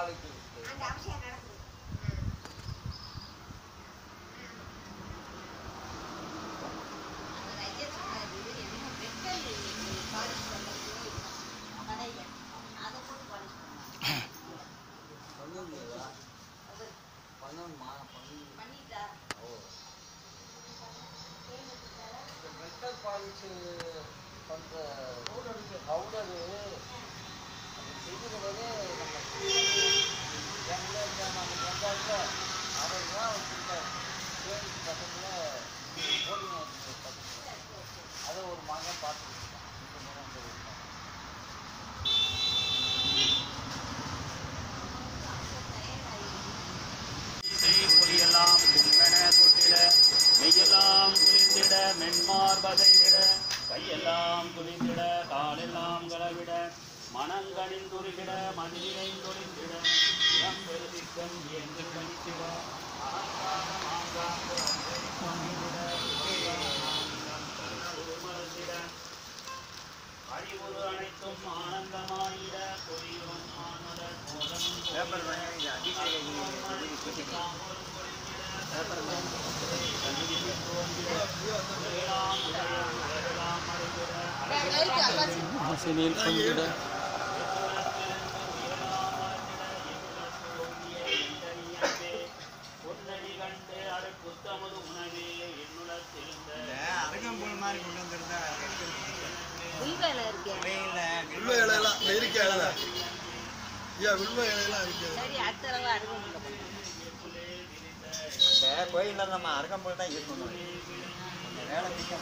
நாளைக்கு இருக்கு. அந்த அவசியம் நடக்குது அந்த ஐயர் சொன்னாரு, என்னமோ வெக்கல் polish பண்றதுக்கு கடையில. அதை போட்டு polish பண்ணாங்க. பண்ணணுங்களா? அது பண்ணணுமா? பண்ணணும். பண்ணிட்டா ஓ. இந்த metal polish பண்ற powder அது செய்யறதே நம்ம எங்க இந்த நம்ம வந்தாக்க அவருக்கு தான் வச்சுருக்காரு சேஞ்ச் பக்கத்தில் போலிங் பக்கத்தில் அதை ஒரு மகன் பார்த்துருக்கான் இந்த மகன் அந்த ஒரு மகன். பொறியெல்லாம் கும்பென கொட்டிட மெய்யெல்லாம் குளிர்ந்திட மென்மார் பதைந்திட கையெல்லாம் குளிர்ந்திட காலெல்லாம் களவிட மனங்கணிந்துருகிட மதிலை தொழிந்திட இளம் பெருதிக்கம் என்று கணித்திட அகங்கார மாங்காங்கு அன்பை பங்கிட மறந்திட அறிவுறு அனைத்தும் ஆனந்தமாயிட பொறியும் ஆனதர் மோதமும் ஆசினியில் பங்கிட பொன்னடி கண்டு அருட்புத்தமது உணவே என்னுடத்திருந்த அருகம்புல் மாதிரி கொண்டு வந்துருந்தா உள்வேலை இருக்கேன் வில்வ இலையெல்லாம் இருக்கா இலை ஐயா வில்வ இலையெல்லாம் இருக்கு சரி அடுத்த தடவை அருகம்புல்ல பண்ணுவோம். இந்த கோயிலில் நம்ம அருகம்புல் தான் யூஸ் பண்ணுவோம் இந்த வேலை மிக்க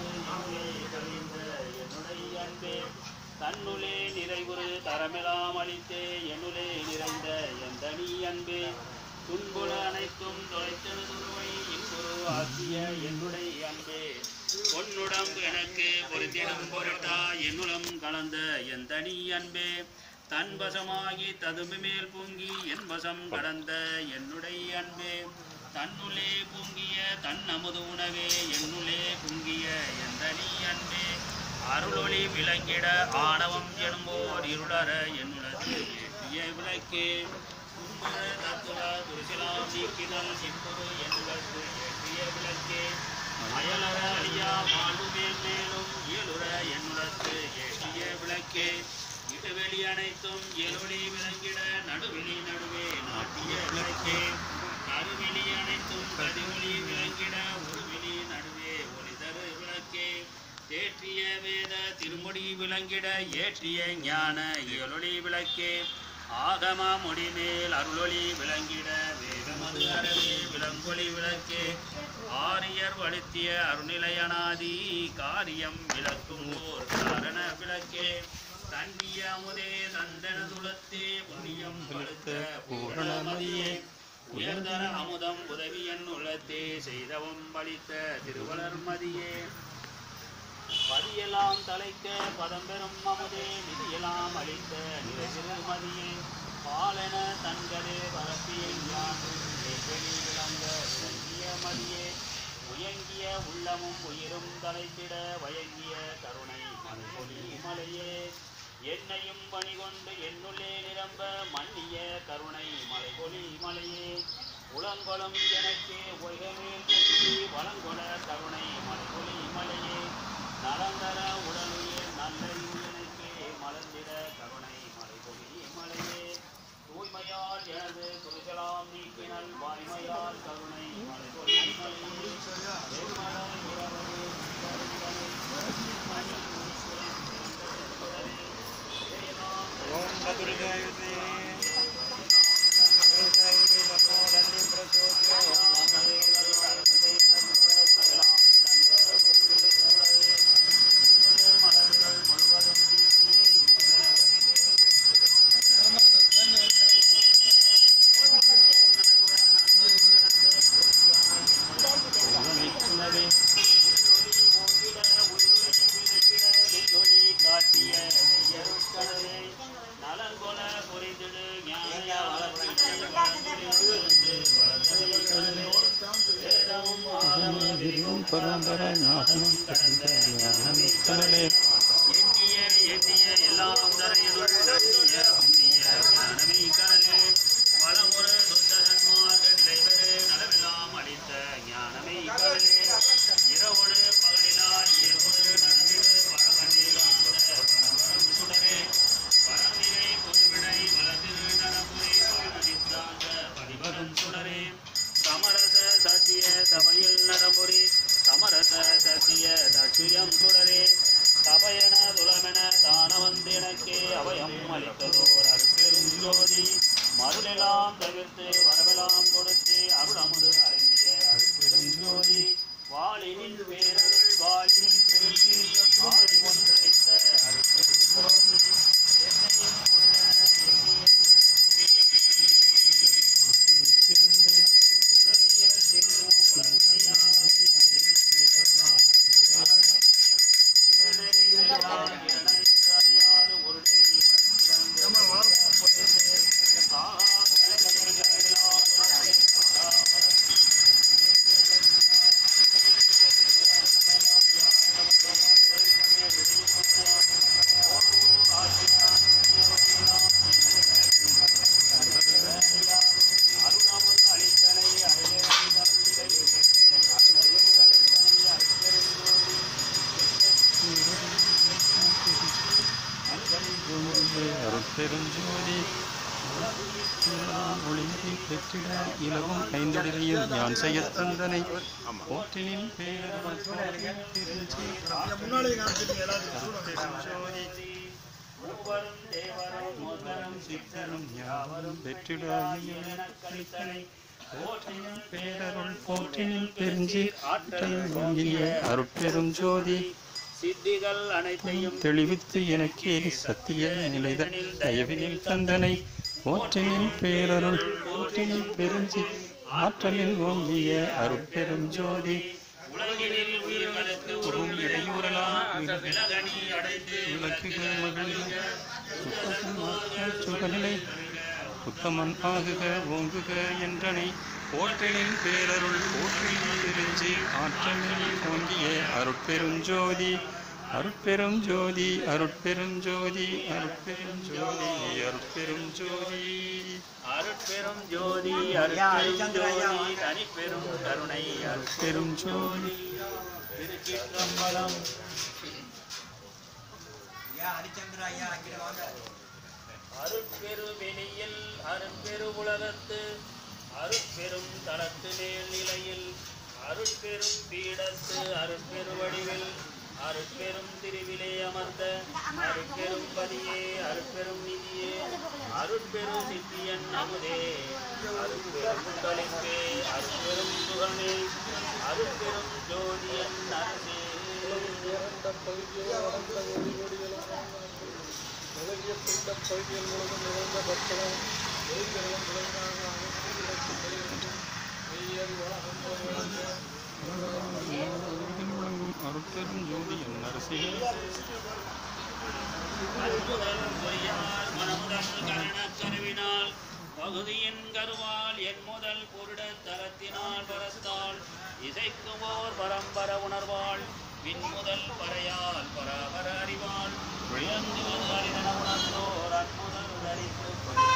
என்னுடைய அன்பே தன்னுளே நிறைவுறு தரமெல்லாம் அளித்தே என்னுளே நிறைந்த எந்த நீ அன்பே துன்புல அனைத்தும் தொலைத்தது துருவை இன்புரு ஆக்கிய என்னுடைய அன்பே பொன்னுடம்பு எனக்கு பொருத்திடும் பொருட்டா என்னுளம் கலந்த எந்த நீ அன்பே தன் வசமாகி ததும்பு மேல் பொங்கி என் வசம் கடந்த என்னுடைய அன்பே தன்னுள்ளே பொங்கிய தன் அமுது உணவே என்னுள்ளே பொங்கிய எந்த நீ அன்பே அருளொளி விளங்கிட ஆணவம் எனும்போர் இருளற என்னுடத்து ஏற்றிய விளக்கே கும்புற தத்துவ துரிசிலாம் நீக்கினல் சிம்புரு என்னுடத்து ஏற்றிய விளக்கே அயலற அழியா மாண்பு மேல் மேலும் இயலுற என்னுடத்து ஏற்றிய விளக்கே இடுவெளி அனைத்தும் எழுவெளி விளங்கிட நடுவெளி நடுவே நாட்டிய விளக்கே கருவெளி அனைத்தும் கதிவெளி விளங்கிட ஒருவெளி நடுவே ஒளிதரு விளக்கே தேற்றிய வேத திருமுடி விளங்கிட ஏற்றிய ஞான இயலொளி விளக்கே ஆகம முடிமேல் அருளொளி விளங்கிட வேகமது அறவே விளங்கொளி விளக்கே ஆரியர் வழுத்திய அருணிலையனாதி காரியம் விளக்கும் ஓர் காரண விளக்கே தன்னிய அமுதே தந்தன துளத்தே புண்ணியம் பழுத்த பூரணமதியே உயர்தர அமுதம் உதவியன் உள்ளத்தே செய்தவம் பலித்த திருவளர் மதியே பதியெல்லாம் தலைக்க பதம் பெறும் அமுதே நிதியெல்லாம் அளித்த நிறசிறுமதியே பாலென தன்கரே பரப்பிய ஞான் வெளி விளங்க விளங்கிய மதியே உயங்கிய உள்ளமும் உயிரும் தலைத்திட வயங்கிய கருணை மலைபொலி மலையே என்னையும் பணி கொண்டு என்னுள்ளே நிரம்ப மன்னிய கருணை மலைபொலி மலையே உளங்கொளம் எனக்கே ஒய்கமேல் பொங்கி வளங்கொள கருணை மலைபொலி மலையே நலந்தர உடலுயிர் நல்லறிவு எனக்கே மலர்ந்திட கருணை மலைபொலி மலையே தூய்மையால் எனது துருசலாம் நீக்கினல் வாய்மையால் கருணை மலைபொலி மலையே வெண்மல இரவரே ஓம் கதிர்காயுதே கதிர்காயுதே நமோ நந்தி பிரசோத்யோ நலங்கொல புரிந்திடு ஞான பரம்பர ஞானம் கடந்த ஞானம் கடலே எண்ணிய எண்ணிய எல்லாம் தரையினுள் நன்னிய புண்ணிய ஞானமே கடலே பலமுறை சுந்தரன்மார்கள் நிலைபெறு நலவெல்லாம் அளித்த ஞானமே கடலே இரவோடு பகலினால் ஏற்படு நடந்திடு பரவநிலாம் பரவரம் சுடரே பரமிலை பொதுவிடை வளர்திரு நரபுரி பரமதித்தாங்க பதிவரம் சுடரே சமரச சத்திய சபையில் நரபுரி சமரச சத்திய தட்சியம் சுடரே சபையன துலமென தான வந்து எனக்கே அபயம் அளித்ததோர் அருப்பெரும் ஜோதி மருளெல்லாம் தவிர்த்து வரவெல்லாம் கொடுத்து அருள் அமுது அறிந்திய அருப்பெரும் ஜோதி வாளினின் பேரருள் வாளினின் பெருகி ஆடி ஒன்றளித்த அருப்பெரும் ஜோதி என்னையும் கொண்டன எண்ணிய அருளாமல் அளித்தனை அருளே அருட்பெருஞ்சோதி ஒளிந்தி பெற்றிட இலவும் ஐந்தொழிலையும் யான் செய்ய தந்தனை போற்றினின் பேரருள் திருச்சி முன்னாடி காமிச்சிருக்கீங்க எல்லாத்தையும் ஜோதி மூவரும் தேவரும் முதலும் சித்தரும் யாவரும் பெற்றிட அளித்தனை போற்றினின் பேரருள் போற்றினின் பெருஞ்சி ஆற்றல் வாங்கிய அருட்பெரும் ஜோதி சித்திகள் அனைத்தையும் தெளிவித்து எனக்கே சத்திய நிலைத தயவினில் தந்தனை போற்றினின் பேரருள் போற்றினின் பெருஞ்சி ஆற்றலில் ஓங்கிய அருட்பெரும் ஜோதி உலகினில் உயிர்களுக்கு உறும் இடையூறலாம் விலகணி அடைந்து விளக்குகள் மகிழ்க சுகநிலை உத்தமன் ஆகுக ஓங்குக என்றனை போற்றினின் பேரருள் போற்றினின் பெருஞ்சி ஆற்றலில் ஓங்கிய அருட்பெருஞ்சோதி அருட்பெரும் ஜோதி அருட்பெரும் ஜோதி அருட்பெரும் ஜோதி அருட்பெரும் ஜோதி அருட்பெரும் ஜோதி அருட்பெரும் ஜோதி தனிப்பெரும் கருணை பெரும் ஜோதி திருச்சிற்றம்பலம் அருட்பெரு வெளியில் அருட்பெரு உலகத்து அருட்பெரும் தலத்து மேல் நிலையில் அருட்பெரும் பீடத்து அருட்பெரு வடிவில் அருட்பெரும் திருவிலே அமர்ந்த அருட்பெரும் பதியே அருட்பெரும் நிதியே அருட்பெரு சித்தியன் அமுதே அருட்பெரும் களிப்பே அருட்பெரும் சுகமே அருட்பெரும் ஜோதியன் அரசே நிலவிய பிண்ட பகுதிகள் முழுவதும் நிறைந்த பக்தரும் நெய்களும் விளைவாக அனைத்து மெய்யறி அருட்பெரும் ஜோதி என் அரசே அற்புதம் பொய்யார் மனமுதல் கரணக் கருவினால் பகுதியின் கருவால் என் முதல் பொருட தரத்தினால் பரத்தால் இசைக்குவோர் பரம்பர உணர்வாள் விண் முதல் பறையால் பராபர அறிவாள் விளங்குவது அறிதன உணர்ந்தோர் அற்புதம் தரித்து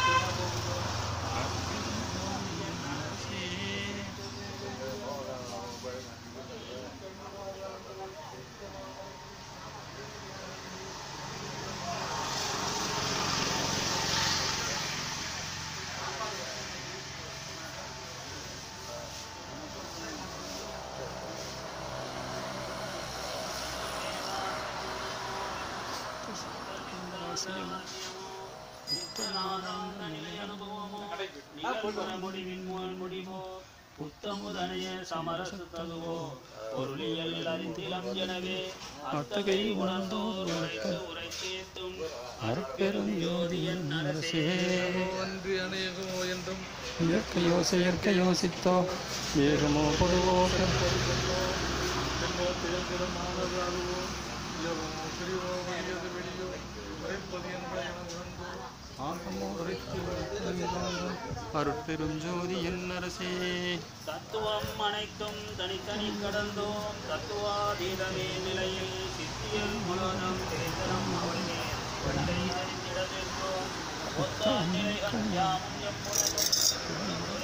முடிவின் மூல் முடிவோ புத்தமுதனைய சமரசு தகுவோ பொருளியல் அறிந்திலம் எனவே அத்தகை உணர்ந்தோர் உரைத்து உரைத்தேத்தும் அருட்பெரும் ஜோதி என் அரசே அன்று அநேகமோ என்றும் இயற்கையோ செயற்கை யோசித்தோ வேகமோ பொதுவோ தென்னோ திறந்திடம் ஆனது அதுவோ இலவமோ பிரிவோ வலியது வெளியோ உரைப்பது என்ப என உணர்ந்தோ ஆகமோ உரைத்து உரைத்தென்றாலும் அருட்பெரும் ஜோதி என் அரசே தத்துவம் அனைத்தும் தனித்தனி கடந்தோம் தத்துவாதீதமே நிலையில் சித்தியல் முழுவதும் திரைத்தனம் அவனே யாமும் எப்பொழுதும்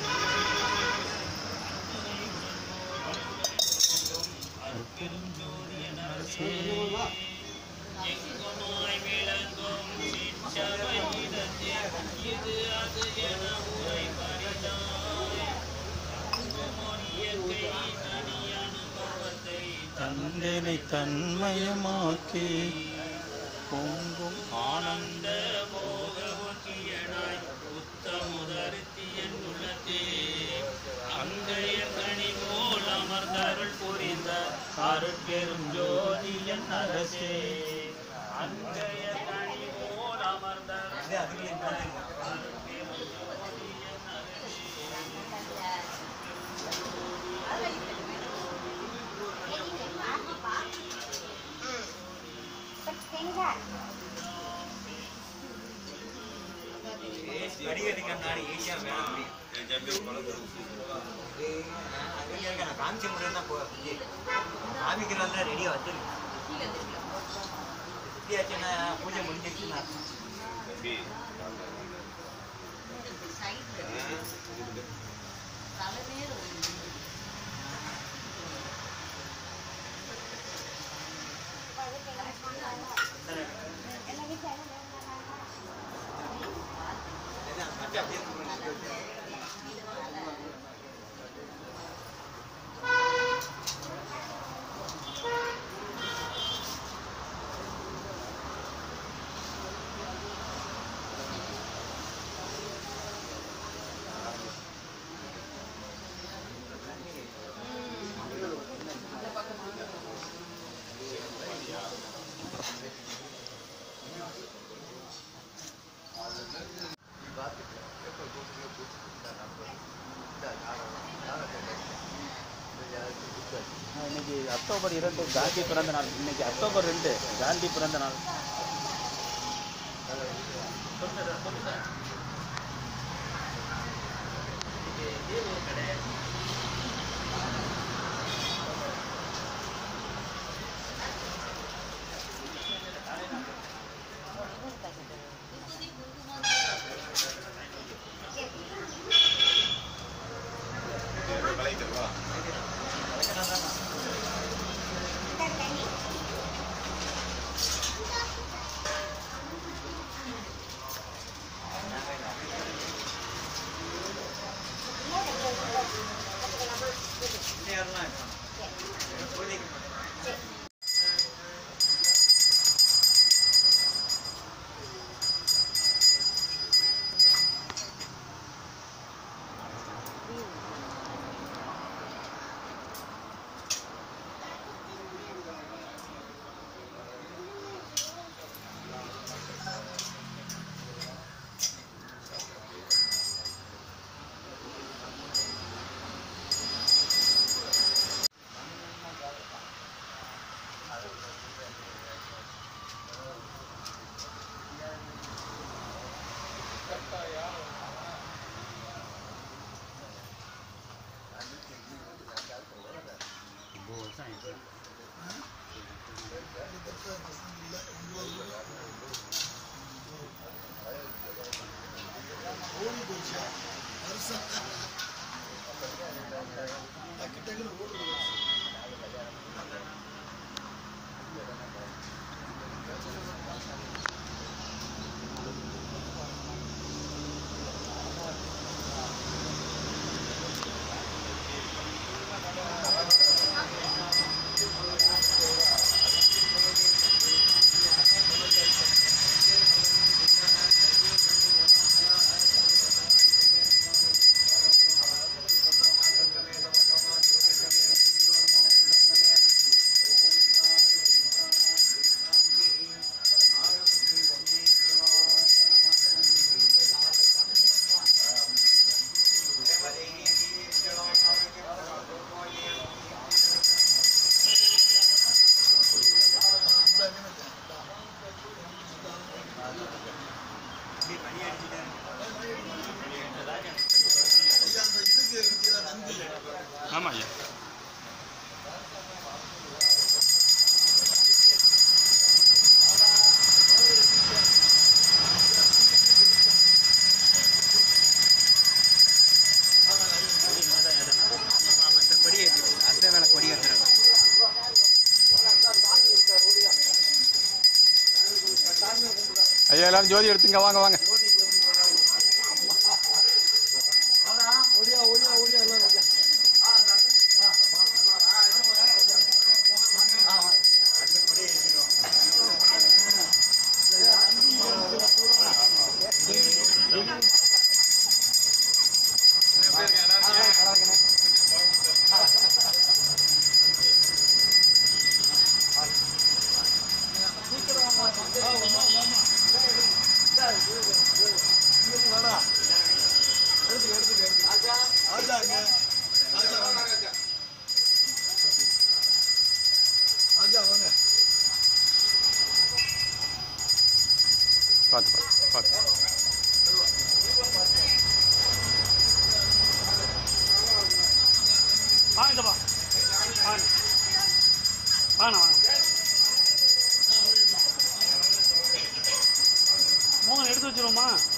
எங்குமாய் விளங்கும் சிற்றபையிடத்தில் இது அது என உரை பறிதாய் இயற்கை தனி அனுபவத்தை தந்தனை தன்மயமாக்கி பொங்கும் ஆனந்த மோக ஒக்கியனாய் உத்தமுதருத்தியன் உள்ளத்தே அங்கைய கனி போல் அமர்ந்தருள் புரிந்த அருட்பெரும் ஜோதியன் அரசே அங்கைய கனி போல் அமர்ந்த அருட்பெரும் ஜோதியன் அரசே வடிகட்டி கண்ணாடி ஈஸியா வேலை முடியும் நான் காமிச்ச முடியும் தான் போ காமிக்கிறதா ரெடியா வச்சிருக்கு எப்படியாச்சுன்னா பூஜை முடிஞ்சிருச்சுன்னா மச்சா அப்படியே தூக்கி வச்சு. இன்னைக்கு அக்டோபர் இரண்டு காந்தி பிறந்த நாள் இன்னைக்கு அக்டோபர் ரெண்டு காந்தி பிறந்த நாள் இன்னும் ஐயா எல்லாரும் ஜோதி எடுத்துங்க வாங்க வாங்க ஓடியா ஓடியா ஓடியா எல்லாம் ஆஜா வாங்க பார்த்து பார்த்து பார்த்து வாங்கப்பா வாங்க வாங்க வாங்க மோகன் எடுத்து வச்சிருவோமா